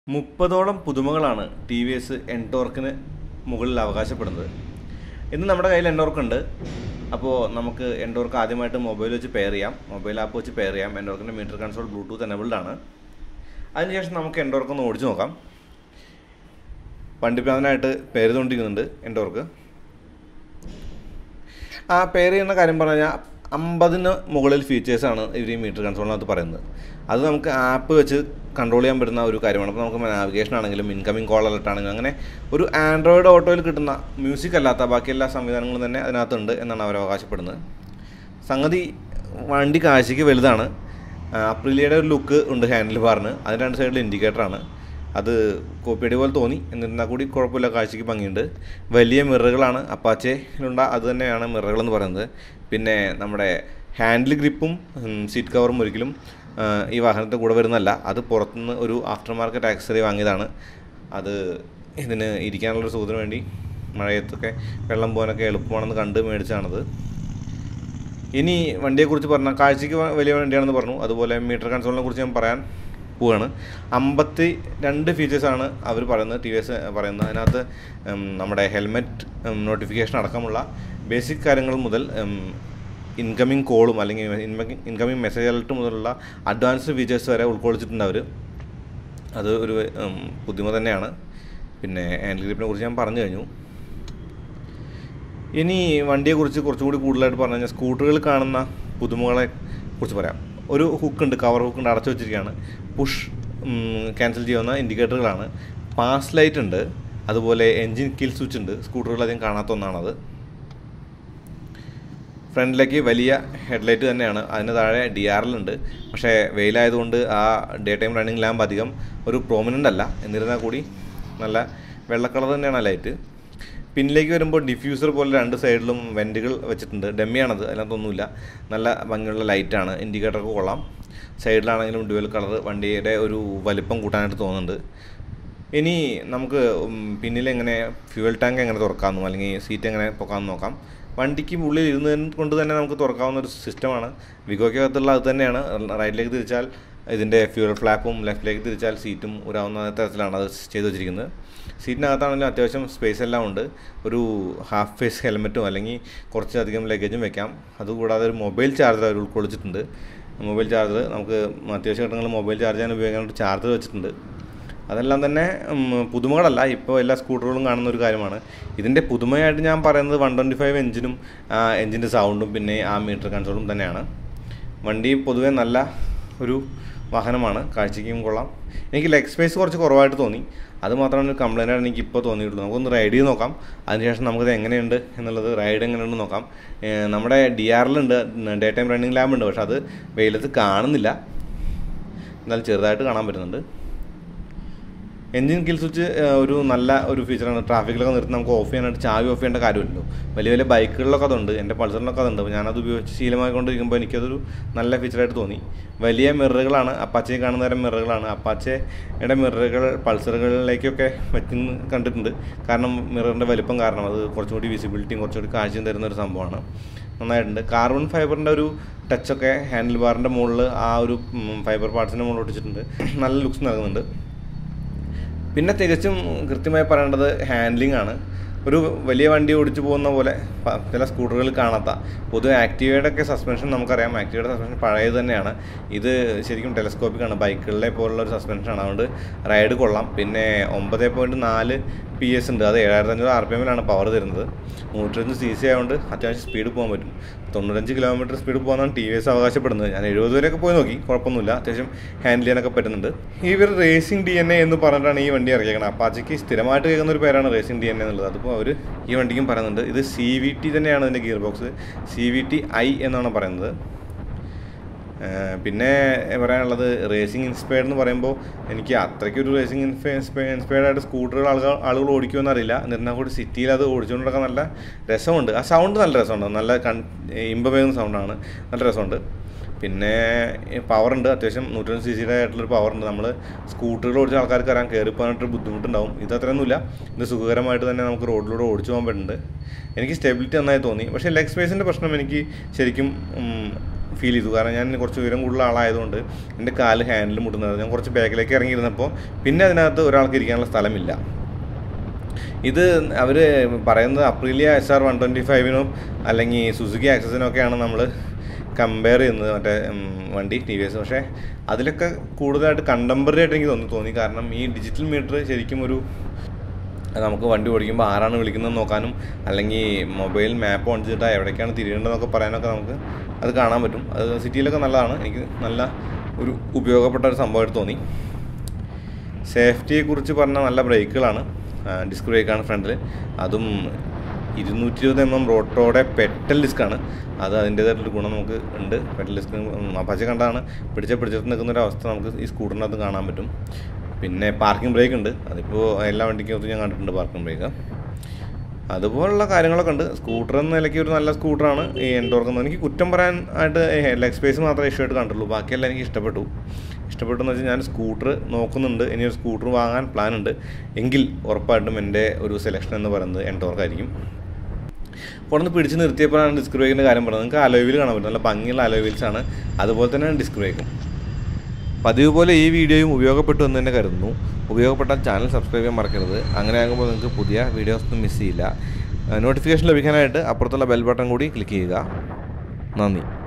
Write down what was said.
മുപ്പതോളം പുതുമകളാണ് T V S എൻടോർക്കിന് മുകളിൽ അവകാശപ്പെടുന്നത് ഇന്ന് നമ്മുടെ കയ്യിൽ എൻടോർക്ക് ഉണ്ട് അപ്പോൾ നമുക്ക് എൻടോർക്ക് ആദ്യമായിട്ട് മൊബൈൽ വെച്ച് പെയർ ചെയ്യാം മൊബൈൽ ആപ്പ് വെച്ച് പെയർ ചെയ്യാം എൻടോർക്കിൻ്റെ മീറ്റർ കൺസോൾ ബ്ലൂടൂത്ത് എനബിൾഡ് ആണ് അതിനുശേഷം നമുക്ക് എൻടോർക്ക് ഒന്ന് ഓടിച്ചു നോക്കാം വണ്ടിപ്രാന്തനായിട്ട് പെയർ ചെയ്തുകൊണ്ടിരിക്കുന്നുണ്ട് എൻടോർക്ക് ആ പെയർ ചെയ്യുന്ന കാര്യം പറഞ്ഞു കഴിഞ്ഞാൽ അമ്പതിന് മുകളിൽ ഫീച്ചേഴ്സാണ് ഇവർ ഈ മീറ്റർ കൺസോളിനകത്ത് പറയുന്നത് അത് നമുക്ക് ആപ്പ് വെച്ച് കൺട്രോൾ ചെയ്യാൻ പറ്റുന്ന ഒരു കാര്യമാണ് അപ്പോൾ നമുക്ക് നാവിഗേഷൻ ആണെങ്കിലും ഇൻകമിംഗ് കോൾ അലർട്ട് ആണെങ്കിലും അങ്ങനെ ഒരു ആൻഡ്രോയിഡ് ഓട്ടോയിൽ കിട്ടുന്ന മ്യൂസിക് അല്ലാത്ത ബാക്കി എല്ലാ സംവിധാനങ്ങളും തന്നെ അതിനകത്തുണ്ട് എന്നാണ് അവർ അവകാശപ്പെടുന്നത് സംഗതി വണ്ടി കാഴ്ചയ്ക്ക് വലുതാണ് അപ്രിലിയയുടെ ഒരു ലുക്ക് ഉണ്ട് ഹാൻഡിൽ ബാറിന് അതിന് രണ്ട് സൈഡിൽ ഇൻഡിക്കേറ്ററാണ് അത് കോപ്പിയടി പോലെ തോന്നി എന്നിരുന്നാൽ കൂടി കുഴപ്പമില്ല കാഴ്ചയ്ക്ക് ഭംഗിയുണ്ട് വലിയ മിററുകളാണ് അപ്പാച്ചയിലുണ്ട അത് തന്നെയാണ് മിററുകളെന്ന് പറയുന്നത് പിന്നെ നമ്മുടെ ഹാൻഡിൽ ഗ്രിപ്പും സീറ്റ് കവറും ഒരിക്കലും ആ, ഈ വാഹനത്തെ കൂടെ വരുന്നതല്ല അത് പുറത്തുനിന്ന് ഒരു ആഫ്റ്റർ മാർക്കറ്റ് ആക്സറി വാങ്ങിയതാണ് അത് ഇതിന് ഇരിക്കാനുള്ളൊരു സുഖത്തിന് വേണ്ടി മഴയത്തൊക്കെ വെള്ളം പോകാനൊക്കെ എളുപ്പമാണെന്ന് കണ്ട് മേടിച്ചാണത് ഇനി വണ്ടിയെക്കുറിച്ച് പറഞ്ഞാൽ കാഴ്ചയ്ക്ക് വ- വലിയ വണ്ടിയാണെന്ന് പറഞ്ഞു അതുപോലെ മീറ്റർ കൺസോളിനെ കുറിച്ച് ഞാൻ പറയാൻ പോവുകയാണ് അമ്പത്തി രണ്ട് ഫീച്ചേഴ്സാണ് അവർ പറയുന്നത് ടി വി എസ് പറയുന്നത് അതിനകത്ത് ഉം, നമ്മുടെ ഹെൽമെറ്റ് നോട്ടിഫിക്കേഷൻ അടക്കമുള്ള ബേസിക് കാര്യങ്ങൾ മുതൽ ഇൻകമിങ് കോളും അല്ലെങ്കിൽ ഇൻകമിങ് മെസ്സേജ് അലർട്ട് മുതലുള്ള അഡ്വാൻസ്ഡ് ഫീച്ചേഴ്സ് വരെ ഉൾക്കൊള്ളിച്ചിട്ടുണ്ട് അവർ അത് ഒരു ഉം, പുതുമ തന്നെയാണ് പിന്നെ ഹാൻഡിൽ ഗ്രിപ്പിനെ കുറിച്ച് ഞാൻ പറഞ്ഞു കഴിഞ്ഞു ഇനി വണ്ടിയെക്കുറിച്ച് കുറച്ചും കൂടി കൂടുതലായിട്ട് പറഞ്ഞു കഴിഞ്ഞാൽ സ്കൂട്ടറുകളിൽ കാണുന്ന പുതുമകളെ കുറിച്ച് പറയാം ഒരു ഹുക്കുണ്ട് കവർ ഹുക്കുണ്ട് അടച്ചു വെച്ചിരിക്കുകയാണ് പുഷ് ക്യാൻസൽ ചെയ്യുന്ന ഇൻഡിക്കേറ്ററുകളാണ് പാസ് ലൈറ്റ് ഉണ്ട് അതുപോലെ എൻജിൻ കിൽ സ്വിച്ച് ഉണ്ട് സ്കൂട്ടറുകൾ അധികം കാണാത്ത ഒന്നാണത് ഫ്രണ്ടിലേക്ക് വലിയ ഹെഡ്ലൈറ്റ് തന്നെയാണ് അതിന് താഴെ ഡി ആർ എൽ ഉണ്ട് പക്ഷേ വെയിലായതുകൊണ്ട് ആ ഡേ ടൈം റണ്ണിങ് ലാമ്പ് അധികം ഒരു പ്രോമിനൻ്റ് അല്ല എന്നിരുന്നാൽ കൂടി നല്ല വെള്ള കളർ തന്നെയാണ് ആ ലൈറ്റ് പിന്നിലേക്ക് വരുമ്പോൾ ഡിഫ്യൂസർ പോലെ രണ്ട് സൈഡിലും വെൻറ്റുകൾ വെച്ചിട്ടുണ്ട് ഡെമ്മിയാണത് അതിനകത്തൊന്നുമില്ല നല്ല ഭംഗിയുള്ള ലൈറ്റാണ് ഇൻഡിക്കേറ്ററൊക്കെ കൊള്ളാം സൈഡിലാണെങ്കിലും ഡ്യുവൽ കളർ വണ്ടിയുടെ ഒരു വലിപ്പം കൂട്ടാനായിട്ട് തോന്നുന്നുണ്ട് ഇനി നമുക്ക് ഉം, പിന്നിൽ എങ്ങനെ ഫ്യൂവൽ ടാങ്ക് എങ്ങനെ തുറക്കാമെന്നും അല്ലെങ്കിൽ സീറ്റ് എങ്ങനെ പൊക്കാമെന്ന് നോക്കാം വണ്ടിക്ക് ഉള്ളിൽ ഇരുന്ന് കൊണ്ട് തന്നെ നമുക്ക് തുറക്കാവുന്ന ഒരു സിസ്റ്റമാണ് വിഗോയ്ക്കകത്തുള്ള അത് തന്നെയാണ് റൈറ്റിലേക്ക് തിരിച്ചാൽ ഇതിൻ്റെ ഫ്യൂവൽ ഫ്ലാപ്പും ലെഫ്റ്റിലേക്ക് തിരിച്ചാൽ സീറ്റും ഊരാവുന്ന തരത്തിലാണ് അത് ചെയ്തു വെച്ചിരിക്കുന്നത് സീറ്റിനകത്താണെങ്കിലും അത്യാവശ്യം സ്പേസ് എല്ലാം ഉണ്ട് ഒരു ഹാഫ് ഫേസ് ഹെൽമെറ്റും അല്ലെങ്കിൽ കുറച്ചധികം ലഗേജും വെക്കാം അതുകൂടാതെ ഒരു മൊബൈൽ ചാർജർ അവർ ഉൾക്കൊള്ളിച്ചിട്ടുണ്ട് മൊബൈൽ ചാർജർ നമുക്ക് അത്യാവശ്യ ഘട്ടങ്ങളിൽ മൊബൈൽ ചാർജ് ചെയ്യാൻ ഉപയോഗിക്കാനായിട്ട് ചാർജർ വെച്ചിട്ടുണ്ട് അതെല്ലാം തന്നെ ഉം, പുതുമകളല്ല ഇപ്പോൾ എല്ലാ സ്കൂട്ടറുകളും കാണുന്ന ഒരു കാര്യമാണ് ഇതിൻ്റെ പുതുമയായിട്ട് ഞാൻ പറയുന്നത് വൺ ട്വൻറ്റി ഫൈവ് എഞ്ചിനും എഞ്ചിൻ്റെ സൗണ്ടും പിന്നെ ആ മീറ്റർ കൺസോളും തന്നെയാണ് വണ്ടി പൊതുവെ നല്ല ഒരു വാഹനമാണ് കാഴ്ചയ്ക്കും കൊള്ളാം എനിക്ക് ലെഗ് സ്പേസ് കുറച്ച് കുറവായിട്ട് തോന്നി അത് മാത്രമാണ് ഒരു കംപ്ലൈൻ്റ് ആണ് എനിക്ക് ഇപ്പോൾ തോന്നിയിട്ടുള്ളൂ നമുക്കൊന്ന് റൈഡ് ചെയ്ത് നോക്കാം അതിനുശേഷം നമുക്കത് എങ്ങനെയുണ്ട് എന്നുള്ളത് റൈഡ് എങ്ങനെയുണ്ട് നോക്കാം ഏഹ് നമ്മുടെ ഡി ആറിലുണ്ട് ഡേ ടൈം റണ്ണിങ് ലാമ്പ് ഉണ്ട് പക്ഷെ അത് വെയിലത്ത് കാണുന്നില്ല എന്നാലും ചെറുതായിട്ട് കാണാൻ പറ്റുന്നുണ്ട് എൻജിൻ കിൽ സ്വിച്ച് ഒരു നല്ല ഒരു ഫീച്ചറാണ് ട്രാഫിക്കിലൊക്കെ നിർത്തി നമുക്ക് ഓഫ് ചെയ്യാനായിട്ട് ചാവി ഓഫ് ചെയ്യേണ്ട കാര്യമില്ലല്ലോ വലിയ വലിയ ബൈക്കുകളിലൊക്കെ അതുണ്ട് എൻ്റെ പൾസറിലൊക്കെ അതുണ്ട് അപ്പോൾ ഞാനത് ഉപയോഗിച്ച് ശീലമായിക്കൊണ്ടിരിക്കുമ്പോൾ എനിക്കതൊരു നല്ല ഫീച്ചറായിട്ട് തോന്നി വലിയ മിററുകളാണ് അപ്പാച്ചയെ കാണുന്ന തരം മിററുകളാണ് അപ്പാച്ചയുടെ മിററുകൾ പൾസറുകളിലേക്കൊക്കെ വെച്ച് കണ്ടിട്ടുണ്ട് കാരണം മിററിൻ്റെ വലിപ്പം കാരണം അത് കുറച്ചും കൂടി വിസിബിലിറ്റിയും കുറച്ചും കൂടി കാഴ്ചയും തരുന്ന ഒരു സംഭവമാണ് നന്നായിട്ടുണ്ട് കാർബൺ ഫൈബറിൻ്റെ ഒരു ടച്ചൊക്കെ ഹാൻഡിൽ ബാറിൻ്റെ മുകളിൽ ആ ഒരു ഫൈബർ പാർട്സിൻ്റെ മുകളിൽ ഒട്ടിച്ചിട്ടുണ്ട് നല്ല ലുക്സ് നൽകുന്നുണ്ട് പിന്നെ തികച്ചും കൃത്യമായി പറയേണ്ടത് ഹാൻഡ്ലിംഗ് ആണ് ഒരു വലിയ വണ്ടി ഓടിച്ചു പോകുന്ന പോലെ പ- ചില സ്കൂട്ടറുകളിൽ കാണാത്ത പൊതുവെ ആക്റ്റീവയുടെ ഒക്കെ സസ്പെൻഷൻ നമുക്കറിയാം ആക്റ്റീവയുടെ സസ്പെൻഷൻ പഴയത് തന്നെയാണ് ഇത് ശരിക്കും ടെലസ്കോപ്പിക് ആണ് ബൈക്കുകളിലെ പോലുള്ള ഒരു സസ്പെൻഷനാണ് അതുകൊണ്ട് റൈഡ് കൊള്ളാം പിന്നെ ഒമ്പത് പോയിൻറ്റ് നാല് പി എസ് ഉണ്ട് അത് ഏഴായിരത്തി അഞ്ഞൂറ് ആർ പി എമ്മിലാണ് പവർ തരുന്നത് നൂറ്റഞ്ച് സി സി ആയതുകൊണ്ട് അത്യാവശ്യം സ്പീഡ് പോകാൻ പറ്റും തൊണ്ണൂറ്റഞ്ച് കിലോമീറ്റർ സ്പീഡ് പോകാനാണ് ടി വി എസ് അവകാശപ്പെടുന്നത് ഞാൻ എഴുപത് വരെയൊക്കെ പോയി നോക്കി കുഴപ്പമൊന്നുമില്ല അത്യാവശ്യം ഹാൻഡിൽ ചെയ്യാനൊക്കെ പറ്റുന്നുണ്ട് ഇവർ റേസിംഗ് ഡി എൻ എ എന്ന് പറഞ്ഞിട്ടാണ് ഈ വണ്ടി ഇറക്കിയേക്കുന്നത് അപ്പാച്ചയ്ക്ക് സ്ഥിരമായിട്ട് കേൾക്കുന്ന ഒരു പേരാണ് റേസിംഗ് ഡി എൻ എ എന്നുള്ളത് അതിപ്പോൾ അവർ ഈ വണ്ടിക്കും പറയുന്നുണ്ട് ഇത് സി വി ടി തന്നെയാണ് ഇതിൻ്റെ gear box C V T I എന്നാണ് പറയുന്നത് ഏഹ് പിന്നെ പറയാനുള്ളത് റേസിംഗ് ഇൻസ്പയർഡ് എന്ന് പറയുമ്പോൾ എനിക്ക് അത്രയ്ക്കൊരു റേസിംഗ് ഇൻസ്പയർഡ് ആയിട്ട് സ്കൂട്ടറുകൾ ആളുകൾ ആളുകൾ ഓടിക്കുമെന്ന് അറിയില്ല എന്നിരുന്നാൽ കൂടി സിറ്റിയിൽ അത് ഓടിച്ചുകൊണ്ട് നടക്കാൻ നല്ല രസമുണ്ട് ആ സൗണ്ട് നല്ല രസമുണ്ട് നല്ല കൺ ഇമ്പമേകുന്ന സൗണ്ടാണ് നല്ല രസമുണ്ട് പിന്നെ പവർ ഉണ്ട് അത്യാവശ്യം നൂറ്റഞ്ച് സി സിയുടെ ആയിട്ടുള്ളൊരു പവർ ഉണ്ട് നമ്മൾ സ്കൂട്ടറുകൾ ഓടിച്ച ആൾക്കാർക്ക് അറിയാൻ കയറി പോകാനായിട്ടൊരു ബുദ്ധിമുട്ടുണ്ടാവും ഇത് അത്രയൊന്നുമില്ല ഇത് സുഖകരമായിട്ട് തന്നെ നമുക്ക് റോഡിലൂടെ ഓടിച്ചു പോകാൻ പറ്റുന്നുണ്ട് എനിക്ക് സ്റ്റെബിലിറ്റി നന്നായി തോന്നി പക്ഷേ ലെഗ് സ്പേസിൻ്റെ പ്രശ്നം എനിക്ക് ശരിക്കും ഉം, ഫീൽ ചെയ്തു കാരണം ഞാൻ കുറച്ച് ഉയരം കൂടുതൽ ആളായതുകൊണ്ട് എൻ്റെ കാല് ഹാൻഡിൽ മുട്ടുന്നത് ഞാൻ കുറച്ച് ബാക്കിലേക്ക് ഇറങ്ങിയിരുന്നപ്പോൾ പിന്നെ അതിനകത്ത് ഒരാൾക്ക് ഇരിക്കാനുള്ള സ്ഥലമില്ല ഇത് അവർ പറയുന്നത് Aprilia S R one twenty ഫൈവിനും അല്ലെങ്കിൽ സുസുക്കി ആക്സസിനും ഒക്കെയാണ് നമ്മൾ കമ്പയർ ചെയ്യുന്നത് മറ്റേ ഉം, വണ്ടി ടി വി എസ് പക്ഷേ അതിലൊക്കെ കൂടുതലായിട്ട് കണ്ടംപററി ആയിട്ട് എനിക്ക് തോന്നി തോന്നി കാരണം ഈ ഡിജിറ്റൽ മീറ്റർ ശരിക്കും ഒരു അത് നമുക്ക് വണ്ടി ഓടിക്കുമ്പോൾ ആരാണ് വിളിക്കുന്നത് നോക്കാനും അല്ലെങ്കിൽ മൊബൈൽ മാപ്പ് ഓൺ ചെയ്തിട്ട് എവിടേക്കാണ് തിരിയേണ്ടതെന്നൊക്കെ പറയാനൊക്കെ നമുക്ക് അത് കാണാൻ പറ്റും അത് സിറ്റിയിലൊക്കെ നല്ലതാണ് എനിക്ക് നല്ല ഒരു ഉപയോഗപ്പെട്ട ഒരു സംഭവമായിട്ട് തോന്നി സേഫ്റ്റിയെക്കുറിച്ച് പറഞ്ഞ നല്ല ബ്രേക്കുകളാണ് ഡിസ്ക് ബ്രേക്കാണ് ഫ്രണ്ടിൽ അതും ഇരുന്നൂറ്റി ഇരുപത് എം എം റോട്ടോടെ പെറ്റൽ ഡിസ്ക്കാണ് അത് അതിൻ്റേതായിട്ടൊരു ഗുണം നമുക്ക് ഉണ്ട് പെറ്റൽ ഡിസ്ക് അപ്പാച്ച കണ്ടാണ് പിടിച്ച പിടിച്ചിട്ട് നിൽക്കുന്ന ഒരു അവസ്ഥ നമുക്ക് ഈ സ്കൂട്ടറിനകത്ത് കാണാൻ പറ്റും പിന്നെ പാർക്കിംഗ് ബ്രേക്ക് ഉണ്ട് അതിപ്പോൾ എല്ലാ വണ്ടിക്കും ഞാൻ കണ്ടിട്ടുണ്ട് പാർക്കിംഗ് ബ്രേക്ക് അതുപോലുള്ള കാര്യങ്ങളൊക്കെ ഉണ്ട് സ്കൂട്ടർ എന്ന നിലയ്ക്ക് ഒരു നല്ല സ്കൂട്ടറാണ് ഈ എൻഡോർക്ക് എനിക്ക് കുറ്റം പറയാൻ ആയിട്ട് ലെഗ് സ്പേസ് മാത്രമേ ഇഷ്യൂ ആയിട്ട് കണ്ടുള്ളൂ ബാക്കിയെല്ലാം എനിക്ക് ഇഷ്ടപ്പെട്ടു ഇഷ്ടപ്പെട്ടു എന്ന് വെച്ചാൽ ഞാൻ സ്കൂട്ടർ നോക്കുന്നുണ്ട് ഇനി ഒരു സ്കൂട്ടർ വാങ്ങാൻ പ്ലാൻ ഉണ്ട് എങ്കിൽ ഉറപ്പായിട്ടും എൻ്റെ ഒരു സെലക്ഷൻ എന്ന് പറയുന്നത് എൻഡോർക്കായിരിക്കും അവിടെ നിന്ന് പിടിച്ച് നിർത്തിയപ്പോഴാണ് ഡിസ്ക് ബ്രേക്കിൻ്റെ കാര്യം പറഞ്ഞത് നിങ്ങൾക്ക് അലോയിൽ കാണാൻ പറ്റും നല്ല ഭംഗിയുള്ള അലോയിൽസ് ആണ് അതുപോലെ തന്നെയാണ് ഡിസ്ക് ബ്രേക്കും പതിവ് പോലെ ഈ വീഡിയോയും ഉപയോഗപ്പെട്ടു എന്ന് തന്നെ കരുതുന്നു ഉപയോഗപ്പെട്ടാൽ ചാനൽ സബ്സ്ക്രൈബ് ചെയ്യാൻ മറക്കരുത് അങ്ങനെ ആകുമ്പോൾ നിങ്ങൾക്ക് പുതിയ വീഡിയോസ് ഒന്നും മിസ് ചെയ്യില്ല നോട്ടിഫിക്കേഷൻ ലഭിക്കാനായിട്ട് അപ്പുറത്തുള്ള ബെൽ ബട്ടൺ കൂടി ക്ലിക്ക് ചെയ്യുക നന്ദി